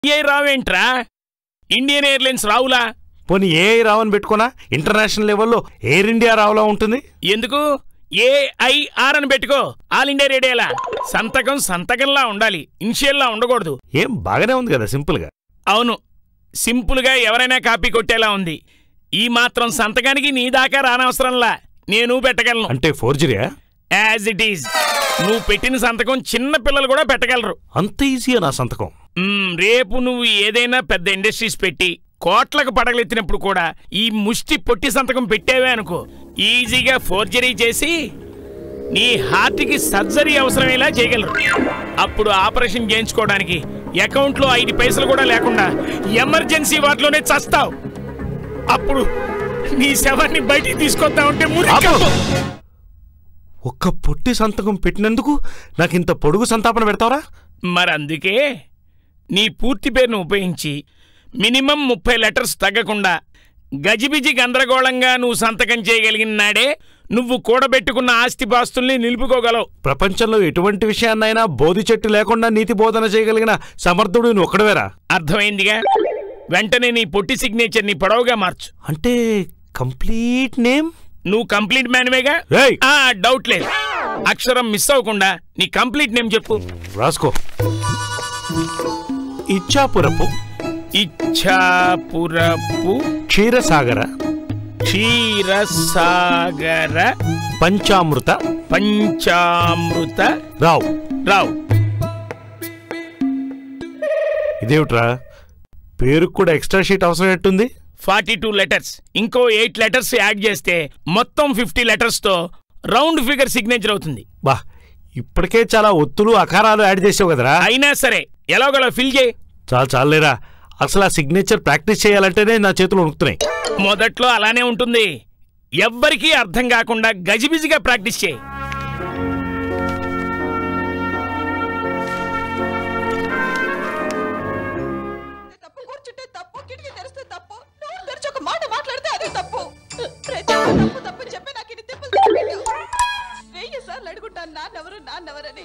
ఏ రావేంట్రా Indian airlines రావులా పోనీ ఏ రావని పెట్టుకున్నా ఇంటర్నేషనల్ లెవెల్లో ఎయిర్ ఇండియా రావులా ఉంటుంది ఎందుకు ఏఐఆర్ అని పెట్టుకో ఆల్ ఇండియా రేడియోలా సంతకం సంతకంలా ఉండాలి ఇన్షియల్లా ఉండకూడదు ఏం బాగానే ఉంది కదా సింపుల్గా అవును సింపుల్గా ఎవరైనా కాపీ కొట్టేలా ఉంది ఈ మాత్రం సంతకానికి నీ దాకా రానవసరంలా నేను పెట్టగలను అంటే ఫోర్జరీయా యాజ్ ఇట్ ఈజ్ నువ్వు పెట్టిన సంతకం చిన్న పిల్లలు కూడా పెట్టగలరు అంత ఈజీయా నా సంతకం మ్మ్, రేపు నువ్వు ఏదైనా పెద్ద ఇండస్ట్రీస్ పెట్టి కోట్లకు పడగలెత్తినప్పుడు కూడా ఈ ముష్టి పొట్టి సంతకం పెట్టేవే అనుకో ఈజీగా ఫోర్జరీ చేసి నీ హార్ట్కి సర్జరీ అవసరమేలా చేయగలరు అప్పుడు ఆపరేషన్ చేయించుకోవడానికి అకౌంట్లో ఐదు పైసలు కూడా లేకుండా ఎమర్జెన్సీ వాటిలోనే చస్తావు అప్పుడు నీ శవాన్ని బయటికి తీసుకొద్దా ఉంటే ఆపు! ఒక్క పొట్టి సంతకం పెట్టినందుకు నాకు ఇంత పొడుగు సంతాపన పెడతావరా మరందుకే నీ పూర్తి పేరును ఉపయోగించి మినిమం ముప్పై లెటర్స్ తగ్గకుండా గజిబిజి గందరగోళంగా నువ్వు సంతకం చేయగలిగిన నాడే నువ్వు కూడబెట్టుకున్న ఆస్తిపాస్తుల్ని నిలుపుకోగలవు ప్రపంచంలో ఎటువంటి విషయాన్నైనా బోధి చెట్టు లేకుండా నీతి బోధన చేయగలిగిన సమర్థుడు నువ్వు ఒక్కడవేరా అర్థమైందిగా వెంటనే నీ పొట్టి సిగ్నేచర్ని పొడవుగా మార్చు అంటే కంప్లీట్ నేమ్ నువ్వు కంప్లీట్ మ్యాన్వేగా రేయ్! ఆ డౌట్ లేదు అక్షరం మిస్ అవ్వకుండా నీ కంప్లీట్ నేమ్ చెప్పు రాసుకో ఇచ్చాపురపు ఇచ్ఛాపురపు క్షీరసాగర క్షీరసాగర పంచామృత పంచామృత రావు రావు ఇదేమిట్రా పేరుకు కూడా ఎక్స్ట్రా షీట్ అవసరం ఎట్టుంది ఫార్టీ టూ లెటర్స్ ఇంకో ఎయిట్ లెటర్స్ యాడ్ చేస్తే మొత్తం ఫిఫ్టీ లెటర్స్తో రౌండ్ ఫిగర్ సిగ్నేచర్ అవుతుంది బా ఇప్పటికే చాలా ఒత్తులు అకారాలు యాడ్ చేసావు కదరా అయినా సరే ఎలాగోలా ఫిల్ చేయి చాలా చాలేరా అసలు ఆ సిగ్నేచర్ ప్రాక్టీస్ చేయాలంటేనే నా చేతులు ఉణుకుతున్నాయి మొదట్లో అలానే ఉంటుంది ఎవ్వరికీ అర్థం కాకుండా గజిబిజిగా ప్రాక్టీస్ చేయి తప్పు కూర్చుంటే తప్పు కిటికీ తెరిస్తే తప్పు నోరు తెరిచి ఒక మాట మాట్లాడితే అదే తప్పు ప్రతి ఒక్క తప్పు తప్పు చెప్పి నాకు ఇది తిప్పలు తెచ్చిపెట్టావు. వెయ్యి సార్లు అడుగుంటాను నాన్నెవరు నాన్నెవరని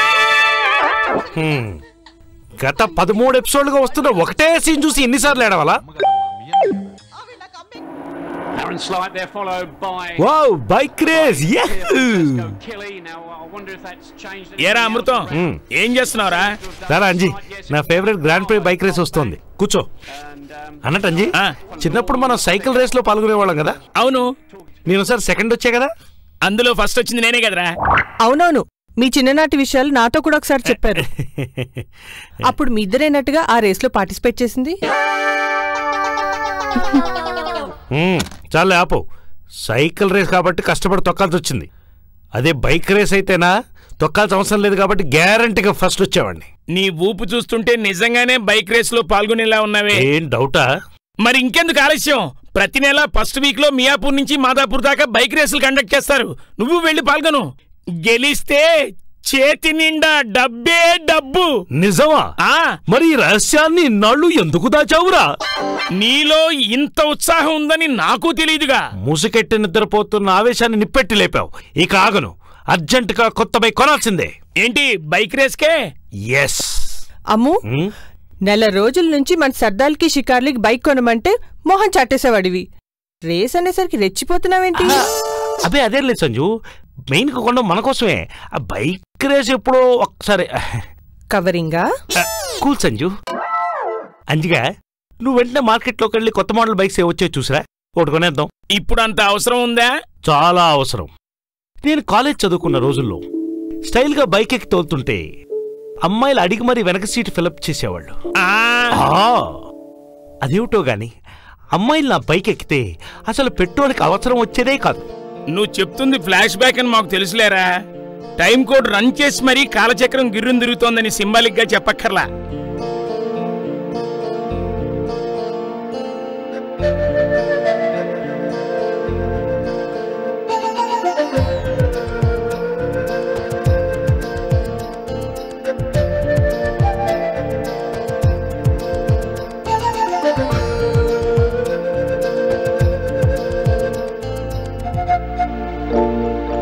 హ్మ్. గత పదమూడు ఎపిసోడ్లుగా వస్తున్న ఒకటే సీన్ చూసి ఎన్నిసార్లు ఏడవాలా ఆవిడ నాకు అమ్మే Aaron Slight there, followed by. Wow bike race Let's go Kelly. Now, I wonder if that's changed. ఏరా అమృతం మ్మ్. ఏం చేస్తున్నావురా సరే అంజీ నా favourite grand prix bike race వస్తుంది కూర్చో And, um, అన్నట్టు అంజీ ఆ. చిన్నప్పుడు మనం సైకిల్ రేస్ లో పాల్గొనేవాళ్ళం కదా అవును నేను ఒకసారి సెకండ్ వచ్చే కదా అందులో ఫస్ట్ వచ్చింది నేనే కదరా అవునవును మీ చిన్ననాటి విషయాలు నాతో కూడా ఒకసారి చెప్పారు అప్పుడు మీ ఇద్దరైనట్టుగా ఆ రేస్లో పార్టిసిపేట్ చేసింది హ్మ్, చాలే ఆపు సైకిల్ రేస్ కాబట్టి కష్టపడి తొక్కాల్సి వచ్చింది అదే బైక్ రేస్ అయితేనా తొక్కాల్సిన అవసరం లేదు కాబట్టి గ్యారంటీగా ఫస్ట్ వచ్చేవాడిని నీ ఊపు చూస్తుంటే నిజంగానే బైక్ రేస్ లో పాల్గొనేలా ఉన్నావే ఏం డౌటా మరి ఇంకెందుకు ఆలస్యం ప్రతి నెల ఫస్ట్ వీక్ లో మియాపూర్ నుంచి మాదాపూర్ దాకా బైక్ రేసులు కండక్ట్ చేస్తారు నువ్వు వెళ్ళి పాల్గొను గెలిస్తే చేతి నిండా డబ్బే డబ్బు నిజమా ఆ మరి ఈ రహస్యాన్ని ఇన్నాళ్ళు ఎందుకు దాచావురా నీలో ఇంత ఉత్సాహం ఉందని నాకు తెలియదుగా ముసుకెట్టి నిద్రపోతున్న ఆవేశాన్ని నిప్పెట్టి లేపావు ఇక ఆగను అర్జెంటుగా కొత్త బైక్ కొనాల్సిందే ఏంటి బైక్ రేస్కే ఎస్ అమ్ము నెల రోజుల నుంచి మన సర్దాల్కి షికార్లకి బైక్ కొనమంటే మొహం చాటేసేవాడివి రేస్ అనేసరికి రెచ్చిపోతున్నావేంటి అబే అదే లేదు సంజు మెయిన్ గా కొనడం మన కోసమే ఆ బైక్ రేస్ ఎప్పుడో ఒకసారి కవరింగా కూల్ సంజు అంజిగా నువ్వు వెంటనే మార్కెట్లోకి వెళ్ళి కొత్త మోడల్ బైక్స్ ఏ వచ్చాయో చూసిరా ఒకటి కొనేద్దాం ఇప్పుడు అంత అవసరం ఉందా చాలా అవసరం నేను కాలేజ్ చదువుకున్న రోజుల్లో స్టైల్గా బైక్ ఎక్కి తోలుతుంటే అమ్మాయిలు అడిగి మరీ వెనక సీట్ ఫిలప్ చేసేవాళ్ళు ఆ ఆ, అదేమిటో గాని అమ్మాయిలు నా బైక్ ఎక్కితే అసలు పెట్రోల్కి అవసరం వచ్చేదే కాదు నువ్వు చెప్తుంది ఫ్లాష్ బ్యాక్ అని మాకు తెలుసులేరా టైం కోడ్ రన్ చేసి మరీ కాలచక్రం గిర్రును తిరుగుతోందని సింబాలిక్ గా చెప్పక్కర్లా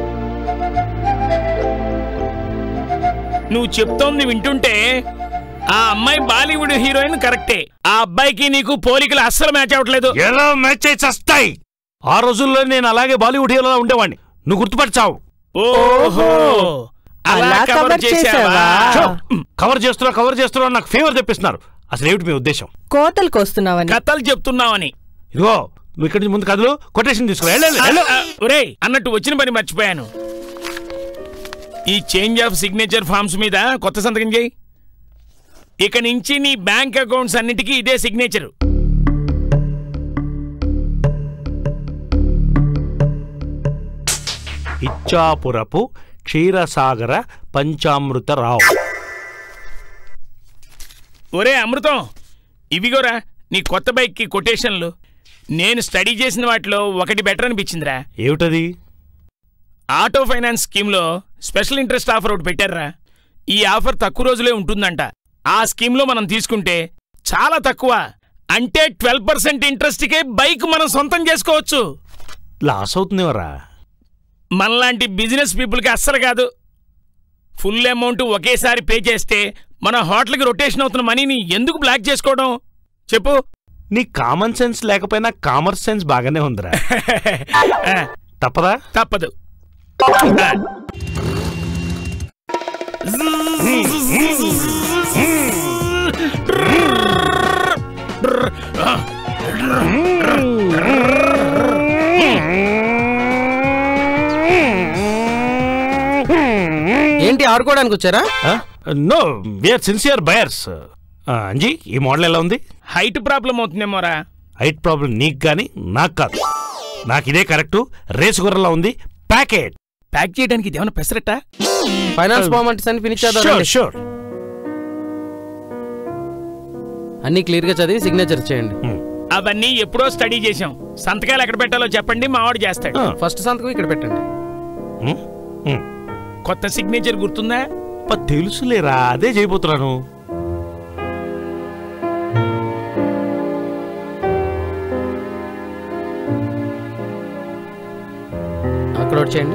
నువ్వు చెప్తోంది వింటుంటే ఆ అమ్మాయి బాలీవుడ్ హీరోయిన్ కరెక్టే ఆ అబ్బాయికి నీకు పోలికలు అస్సలు మ్యాచ్ అవ్వట్లేదు ఎలా మ్యాచ్ అయి చస్తాయి ఆ రోజుల్లో నేను అలాగే బాలీవుడ్ హీరోలా ఉండేవాడిని నువ్వు గుర్తుపరిచావు ఓహో అలా అలా కవర్ కవర్ చేసావా చేసావా? కవర్ చేస్తున్నా కవర్ చేస్తున్నా నాకు ఫేవర్ తెప్పిస్తున్నారు అసలు ఏమిటి మీ ఉద్దేశం కోతలు కోస్తున్నావని కథలు చెప్తున్నావని ఇదిగో నువ్వు ఇక్కడి నుంచి ముందు కదలు కొటేషన్ తీసుకురా వెళ్ళు, వెళ్ళు, వెళ్ళు. ఒరేయ్ అన్నట్టు వచ్చిన పని మర్చిపోయాను ఈ చేంజ్ ఆఫ్ సిగ్నేచర్ ఫామ్స్ మీద కొత్త సంతకం చేయి ఇక నుంచి నీ బ్యాంక్ అకౌంట్స్ అన్నిటికీ ఇదే సిగ్నేచర్ ఇచ్చాపురపు క్షీరసాగర పంచామృత రావు ఒరే అమృతం ఇవిగోరా నీ కొత్త బైక్కి కొటేషన్లు నేను స్టడీ చేసిన వాటిలో ఒకటి బెటర్ అనిపించిందిరా ఏమిటది ఆటో ఫైనాన్స్ స్కీమ్లో స్పెషల్ ఇంట్రెస్ట్ ఆఫర్ ఒకటి పెట్టారా ఈ ఆఫర్ తక్కువ రోజులే ఉంటుందంట ఆ స్కీమ్లో మనం తీసుకుంటే చాలా తక్కువ అంటే ట్వెల్వ్ పర్సెంట్ ఇంట్రెస్ట్కే బైక్ మనం సొంతం చేసుకోవచ్చు లాస్ అవుతుందేవరా మనలాంటి బిజినెస్ పీపుల్కి అస్సలు కాదు ఫుల్ అమౌంట్ ఒకేసారి పే చేస్తే మన హోటల్కి రొటేషన్ అవుతున్న మనీని ఎందుకు బ్లాక్ చేసుకోవడం చెప్పు నీ కామన్ సెన్స్ లేకపోయినా కామర్స్ సెన్స్ బాగానే ఉందిరా ఆ, తప్పదా తప్పదు ఏంటి ఆడుకోవడానికి వచ్చారా no we are sincere buyers Anji ఈ మోడల్ ఎలా ఉంది హైట్ ప్రాబ్లం అవుతుందేమోరా హైట్ ప్రాబ్లం నీకు కానీ నాకు కాదు నాకు ఇదే కరెక్టు రేసు గుర్రలా ఉంది ప్యాకెట్ ప్యాక్ చేయడానికి ఇదేమన్నా పెసరట్టా ఫైనాన్స్ ఫార్మాలిటీస్ అని ఫినిష్ చేద్దాం షూర్ రండి. షూర్ అన్ని క్లియర్ గా చదివి సిగ్నేచర్ చేయండి అవన్నీ ఎప్పుడో స్టడీ చేశాం సంతకాలు ఎక్కడ పెట్టాలో చెప్పండి మావాడు చేస్తాడు ఫస్ట్ సంతకం ఇక్కడ పెట్టండి కొత్త సిగ్నేచర్ గుర్తుందా తెలుసులేరా అదే చేయబోతున్నాను అక్కడ ఒకటి చేయండి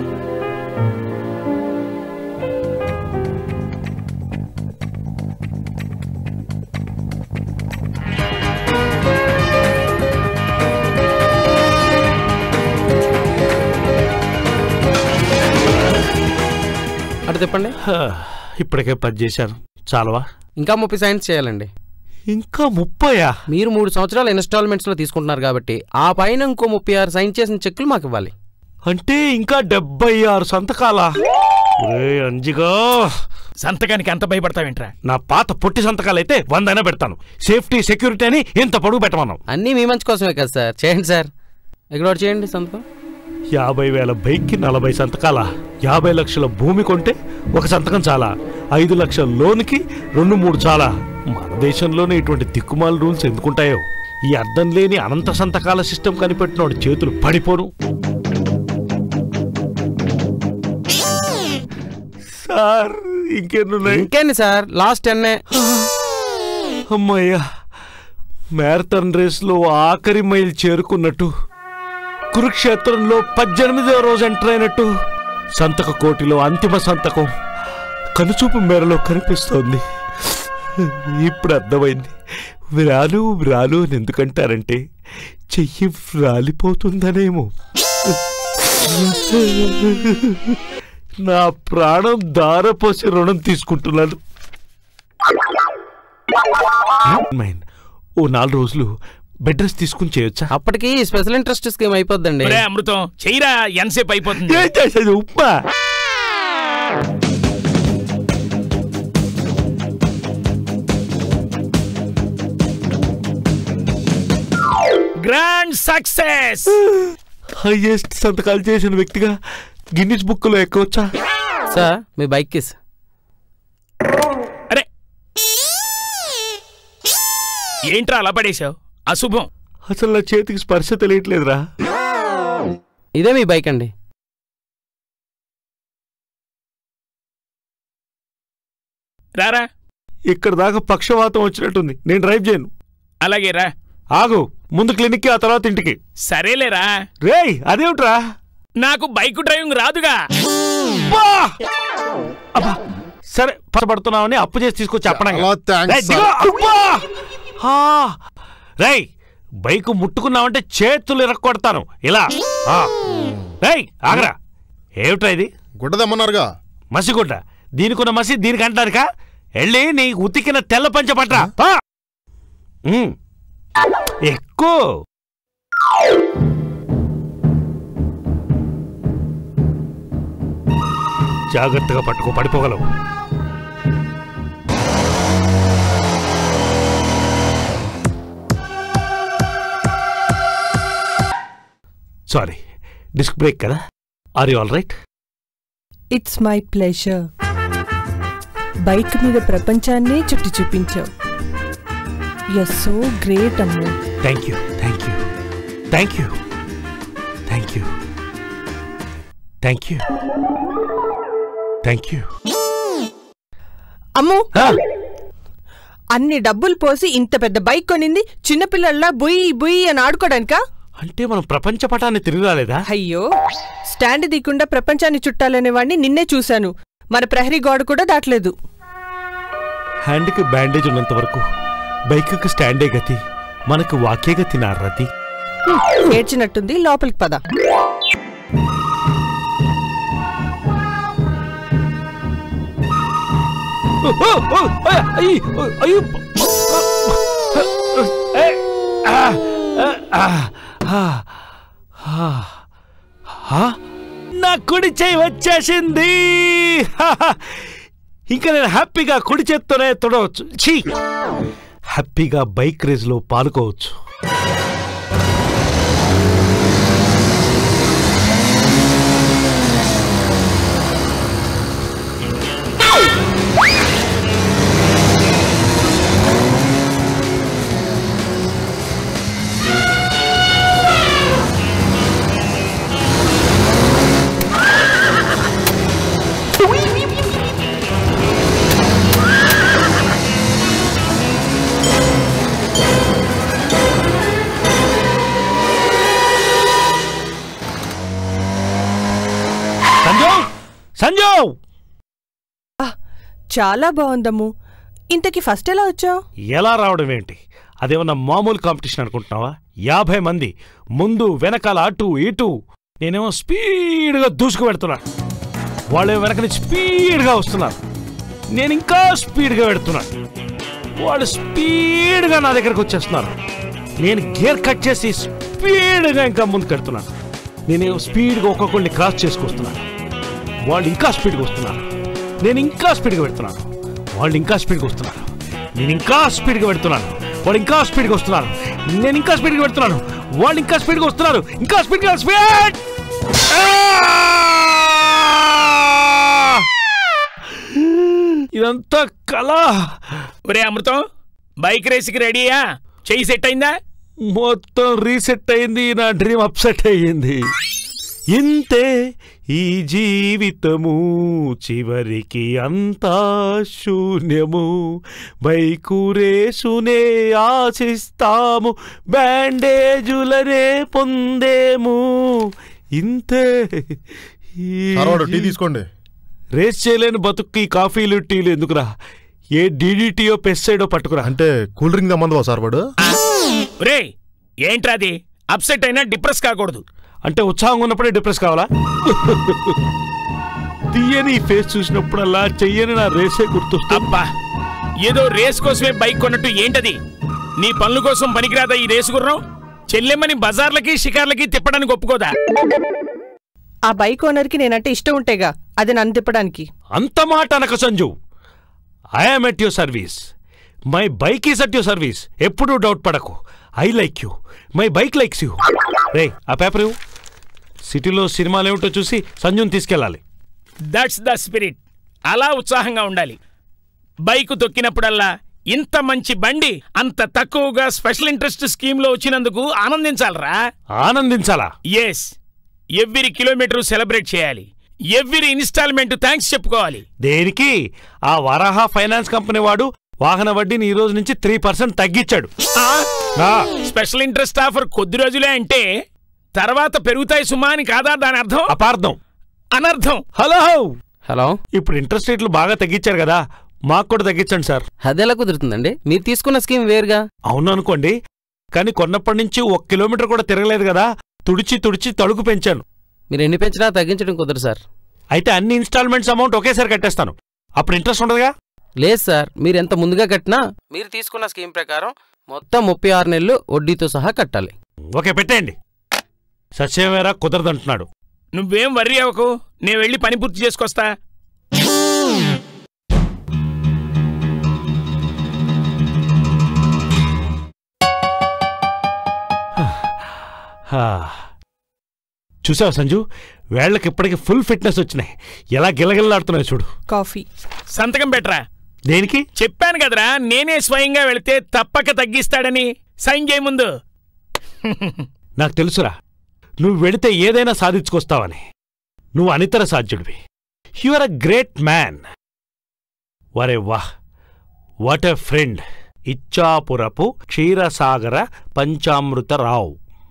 అటు తిప్పండి హా, ఇప్పటికే పది చేశాను చాలవా ఇంకా ముప్పై సైన్స్ చేయాలండి ఇంకా ముప్పయా మీరు మూడు సంవత్సరాలు ఇన్స్టాల్మెంట్స్ లో తీసుకుంటున్నారు కాబట్టి ఆ పైన ఇంకో ముప్పై ఆరు సైన్ చేసిన చెక్కులు మాకు ఇవ్వాలి అంటే ఇంకా డెబ్బై ఆరు సంతకాలా ఒరే అంజిగా సంతకానికి అంత భయపడతావేంట్రా నా పాత పొట్టి సంతకాలైతే వందైనా పెడతాను సేఫ్టీ సెక్యూరిటీ అని ఎంత పొడుగు పెట్టమన్నాం అన్నీ మీ మంచి కోసమే కదా సార్ చేయండి సార్ ఇక్కడ ఒకటి చేయండి సంతకం యాభై వేల బైక్కి నలభై సంతకాల యాభై లక్షల భూమి కొంటే ఒక సంతకం చాలా ఐదు లక్షల లోన్కి రెండు మూడు చాలా మన దేశంలోనే ఇటువంటి దిక్కుమాల రూల్స్ ఎందుకుంటాయో ఈ అర్థం లేని అనంత సంతకాల సిస్టమ్ కనిపెట్టినోడు చేతులు పడిపోను సార్ ఇంకెన్నున్నాయి ఇంకేంది సార్ లాస్ట్ టెన్నే అమ్మయ్యా మ్యారథాన్ రేస్లో ఆఖరి మైల్ చేరుకున్నట్టు కురుక్షేత్రంలో పద్దెనిమిదవ రోజు ఎంటర్ అయినట్టు సంతక కోటిలో అంతిమ సంతకం కనుచూపు మేరలో కనిపిస్తోంది ఇప్పుడు అర్థమైంది వ్రాలు వ్రాలు అని ఎందుకంటారంటే చెయ్యి వ్రాలిపోతుందనేమో నా ప్రాణం దారపోసి రుణం తీసుకుంటున్నాను మైన్ ఓ నాలుగు రోజులు బెడ్ రెస్ట్ తీసుకుని చేయొచ్చా అప్పటికి స్పెషల్ ఇంట్రెస్ట్ స్కీమ్ అయిపోద్దండి ఒరే అమృతం చెయ్యరా ఎంతసేపు అయిపోతుంది ఏం చేసేది ఉప్మా గ్రాండ్ సక్సెస్ హైయెస్ట్ సంతకాలు చేసిన వ్యక్తిగా గిన్నిస్ బుక్ లో ఎక్కవచ్చా సార్ మీ బైక్ కిస్ అరే ఏంట్రా అలా పడేశావు అశుభం అసలు నా చేతికి స్పర్శ తెలియట్లేదురా ఇదే మీ బైక్ అండి రారా ఇక్కడ దాకా పక్షవాతం వచ్చినట్టుంది నేను డ్రైవ్ చేయను అలాగే రా ఆగు ముందు క్లినిక్కి ఆ తర్వాత ఇంటికి సరేలేరా రేయ్ అదేమిట్రా నాకు బైక్ డ్రైవింగ్ రాదుగా అబ్బా! అబ్బా సరే పడతామని అప్పు చేసి తీసుకొచ్చి చెప్పడం చాలా థాంక్స్, సార్. రై బైక్ ముట్టుకున్నావంటే చేతులు ఇరక్కొడతాను ఇలా ఆ. రేయ్ ఆగరా ఏమిట్రా ఇది గుడ్డదమ్మన్నారుగా మసిగుడ్డ దీనికున్న మసి దీనికి అంటారుకా వెళ్ళి నీ ఉతికిన తెల్ల పంచ పట్రా పా. ఉమ్. ఎక్కువ జాగ్రత్తగా పట్టుకో పడిపోగలవు సారీ డిస్క్ బ్రేక్ కదా are you all right it's my pleasure bike మీద ప్రపంచాన్నే చుట్టి చూపించావు you so great Ammu thank you thank you thank you thank you thank you thank you Ammu అన్ని డబ్బులు పోసి ఇంత పెద్ద బైక్ కొనింది చిన్నపిల్లల్లా బుయ్యి బుయ్యి అని ఆడుకోడానికా అంటే మనం ప్రపంచ పటాన్ని తిరిగి రాలేదా అయ్యో స్టాండ్ దిక్కుండా ప్రపంచాన్ని చుట్టాలనే వాడిని నిన్నే చూశాను మన ప్రహరీ గోడ కూడా దాటలేదు హ్యాండ్కి బ్యాండేజ్ ఉన్నంత వరకు బైక్కి స్టాండే గతి మనకు వాకే గతి నా రతి ఏడ్చినట్టుంది లోపలికి పద నా కుడి చేయి వచ్చేసింది ఇంకా నేను హ్యాపీగా కుడి చేత్తోనే తొడవచ్చు ఛీ హ్యాపీగా బైక్ రేస్లో పాల్గొవచ్చు సంజు సంజు చాలా బాగుందమ్ము ఇంతకి ఫస్ట్ ఎలా వచ్చావు ఎలా రావడం ఏంటి అదేమన్నా మామూలు కాంపిటీషన్ అనుకుంటున్నావా యాభై మంది ముందు వెనకాల అటు ఇటు నేనేమో స్పీడ్గా దూసుకు పెడుతున్నా వాళ్ళేమో వెనక నుంచి స్పీడ్గా వస్తున్నారు నేను ఇంకా స్పీడ్గా పెడుతున్నాను వాళ్ళు స్పీడ్గా నా దగ్గరకు వచ్చేస్తున్నారు నేను గేర్ కట్ చేసి స్పీడ్గా ఇంకా ముందుకు పెడుతున్నాను నేనేమో స్పీడ్గా ఒక్కొక్కరిని క్రాస్ చేసుకొస్తున్నాను వాళ్ళు ఇంకా స్పీడ్గా వస్తున్నారు నేను ఇంకా స్పీడ్గా పెడుతున్నాను వాళ్ళు ఇంకా స్పీడ్గా వస్తున్నారు నేను ఇంకా స్పీడ్గా పెడుతున్నాను వాళ్ళు ఇంకా స్పీడ్గా వస్తున్నారు నేను ఇంకా స్పీడ్గా పెడుతున్నాను వాళ్ళు ఇంకా స్పీడ్గా వస్తున్నారు ఇంకా స్పీడ్గా స్పీడ్ ఇదంతా కళ ఒరే అమృతం బైక్ రేస్కి రెడీయా చెయ్యి సెట్ అయిందా మొత్తం రీసెట్ అయింది నా డ్రీమ్ అప్సెట్ అయ్యింది ఇంతే ఈ జీవితము చివరికి అంతా శూన్యము బైకు రేసునే ఆశిస్తాము బ్యాండేజులనే పొందేము ఇంతే ఈ సార్వాడు టీ జీ- తీసుకోండి రేస్ చేయలేని బతుక్కి కాఫీలు టీలు ఎందుకురా ఏ డీడీటీయో పెస్సైడో పట్టుకురా అంటే కూల్ డ్రింక్ దమ్మందువా సార్ వాడు ఒరే ఏంట్రా అది అప్సెట్ అయినా డిప్రెస్ కాకూడదు అంటే ఉత్సాహంగా ఉన్నప్పుడే డిప్రెస్ కావాలా తీయని ఈ ఫేస్ చూసినప్పుడల్లా చెయ్యని నా రేసే గుర్తొస్తుంది అబ్బా ఏదో రేస్ కోసమే బైక్ కొన్నట్టు ఏంటది నీ పనుల కోసం పనికిరాదా ఈ రేసు గుర్రం చెల్లెమ్మని బజార్లకి షికార్లకి తిప్పడానికి ఒప్పుకోదా ఆ బైక్ ఓనర్కి నేనంటే ఇష్టం ఉంటేగా అది నన్ను తిప్పడానికి అంత మాట అనక Sanju I'm at your service my bike is at your service ఎప్పుడూ డౌట్ పడకు I like you my bike likes you రే ఆ పేపర్ ఇవ్వు సిటీలో సినిమాలు ఏమిటో చూసి సంజుని తీసుకెళ్ళాలి దట్స్ ద స్పిరిట్ అలా ఉత్సాహంగా ఉండాలి బైక్ తొక్కినప్పుడల్లా ఇంత మంచి బండి అంత తక్కువగా స్పెషల్ ఇంట్రెస్ట్ స్కీమ్లో వచ్చినందుకు ఆనందించాలరా ఆనందించాలా ఎస్ ఎవ్రీ కిలోమీటర్ సెలబ్రేట్ చేయాలి ఎవ్రీ ఇన్స్టాల్మెంట్ థ్యాంక్స్ చెప్పుకోవాలి దేనికి ఆ వరాహ ఫైనాన్స్ కంపెనీ వాడు వాహన వడ్డీని ఈ రోజు నుంచి త్రీ పర్సెంట్ తగ్గించాడు ఆ, స్పెషల్ ఇంట్రెస్ట్ ఆఫర్ కొద్ది రోజులే అంటే తర్వాత పెరుగుతాయి సుమా అని కాదా దాని అర్థం అపార్థం అనర్థం హలో హలో ఇప్పుడు ఇంట్రెస్ట్ రేట్లు బాగా తగ్గించారు కదా మాకు కూడా తగ్గించండి సార్ అదెలా కుదురుతుందండి మీరు తీసుకున్న స్కీమ్ వేరుగా అవును అనుకోండి కానీ కొన్నప్పటి నుంచి ఒక కిలోమీటర్ కూడా తిరగలేదు కదా తుడిచి తుడిచి తడుగు పెంచాను మీరు ఎన్ని పెంచినా తగ్గించడం కుదరదు సార్ అయితే అన్ని ఇన్స్టాల్మెంట్స్ అమౌంట్ ఒకేసారి కట్టేస్తాను అప్పుడు ఇంట్రెస్ట్ ఉండదుగా లేదు సార్ మీరు ఎంత ముందుగా కట్టినా మీరు తీసుకున్న స్కీమ్ ప్రకారం మొత్తం ముప్పై ఆరు నెలలు వడ్డీతో సహా కట్టాలి ఓకే పెట్టేయండి సత్యమేరా కుదరదంటున్నాడు నువ్వేం వర్రీ అవ్వకు నేను వెళ్ళి పని పూర్తి చేసుకొస్తా హా. చూసావా సంజు వేళ్ళకి ఇప్పటికి ఫుల్ ఫిట్నెస్ వచ్చినాయి ఎలా గిలగిల్లాడుతున్నాయి చూడు కాఫీ సంతకం పెట్టరా దేనికి చెప్పాను కదరా నేనే స్వయంగా వెళితే తప్పక తగ్గిస్తాడని సైన్ చేయ ముందు నాకు తెలుసురా నువ్వు వెడితే ఏదైనా సాధించుకొస్తావని నువ్వు అనితర సాధ్యుడివి you are a great man వరే వాహ్ వాట్ ఎ ఫ్రెండ్ ఇచ్చాపురపు క్షీరసాగర పంచామృతరావు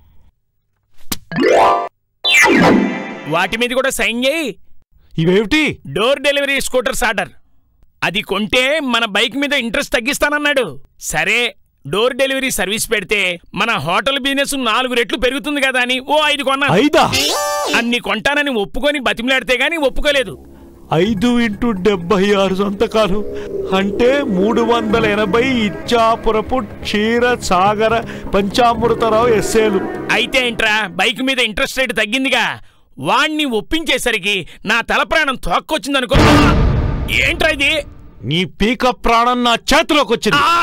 వాటి మీద కూడా సైన్ చేయి ఇవేమిటి డోర్ డెలివరీ స్కూటర్స్ ఆర్డర్ అది కొంటే మన బైక్ మీద ఇంట్రెస్ట్ తగ్గిస్తానన్నాడు సరే డోర్ డెలివరీ సర్వీస్ పెడితే మన హోటల్ బిజినెస్ నాలుగు రెట్లు పెరుగుతుంది కదా అని ఓ ఐదు కొన్నా ఐదా అన్ని కొంటానని ఒప్పుకొని బతిమలాడితే గాని ఒప్పుకోలేదు ఐదు ఇంటూ డెబ్బై ఆరు సంతకాలు అంటే మూడు వందల ఎనభై ఇచ్చాపురపు క్షీరసాగర పంచామృతరావు ఎస్సేలు అయితే ఏంట్రా బైక్ మీద ఇంట్రెస్ట్ రేట్ తగ్గిందిగా వాణ్ణి ఒప్పించేసరికి నా తల ప్రాణం తోక్కొచ్చిందనుకో ఏంట్రా ఇది నీ పీక ప్రాణం నా చేతిలోకి వచ్చింది ఆ!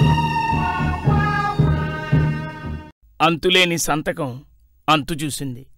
అంతులేని సంతకం అంతు చూసింది